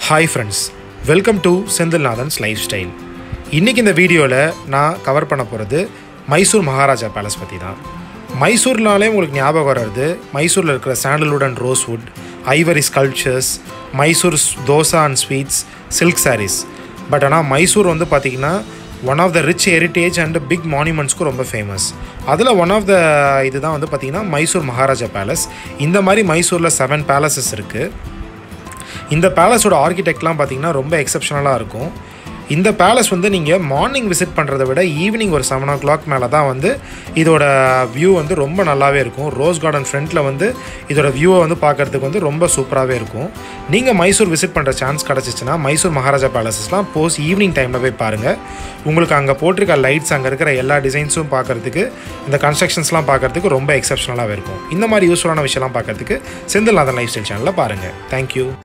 hi friends welcome to Senthilnathan's lifestyle இன்றைக்கி இந்த வீடியோவில் நான் கவர் பண்ண போகிறது மைசூர் மகாராஜா பேலஸ் பற்றி தான் மைசூர்னாலே உங்களுக்கு ஞாபகம் வர்றது மைசூரில் இருக்கிற sandalwood and rosewood ivory sculptures Mysore dosa and sweets silk saris but ஆனால் மைசூர் வந்து பார்த்திங்கன்னா one of the rich heritage and big மானுமெண்ட்ஸ்க்கும் ரொம்ப ஃபேமஸ் அதில் ஒன் ஆஃப் த இதுதான் வந்து பார்த்திங்கன்னா மைசூர் மகாராஜா பேலஸ் இந்த மாதிரி மைசூரில் செவன் பேலசஸ் இருக்குது இந்த பேலஸோட ஆர்கிடெக்ட்லாம் பார்த்தீங்கன்னா ரொம்ப எக்ஸப்ஷனலாக இருக்கும் இந்த பேலஸ் வந்து நீங்கள் மார்னிங் விசிட் பண்ணுறதை விட ஈவினிங் ஒரு செவன் ஓ கிளாக் மேலே தான் வந்து இதோட வியூ வந்து ரொம்ப நல்லாவே இருக்கும் ரோஸ் கார்டன் ஃப்ரண்ட்டில் வந்து இதோட வியூவை வந்து பார்க்குறதுக்கு வந்து ரொம்ப சூப்பராகவே இருக்கும் நீங்கள் மைசூர் விசிட் பண்ணுற சான்ஸ் கிடச்சிச்சின்னா மைசூர் மகாராஜா பேலஸஸ்லாம் போஸ்ட் ஈவினிங் டைமில் போய் பாருங்கள் உங்களுக்கு அங்கே போட்டிருக்க லைட்ஸ் அங்கே இருக்கிற எல்லா டிசைன்ஸும் பார்க்குறதுக்கு இந்த கன்ஸ்ட்ரக்ஷன்ஸ்லாம் பார்க்குறதுக்கு ரொம்ப எக்ஸப்ஷனலாகவே இருக்கும் இந்த மாதிரி யூஸ்ஃபுல்லான விஷயம்லாம் பார்க்குறதுக்கு செந்தில்நாதன் லைஃப் ஸ்டைல் சேனலில் பாருங்கள் தேங்க்யூ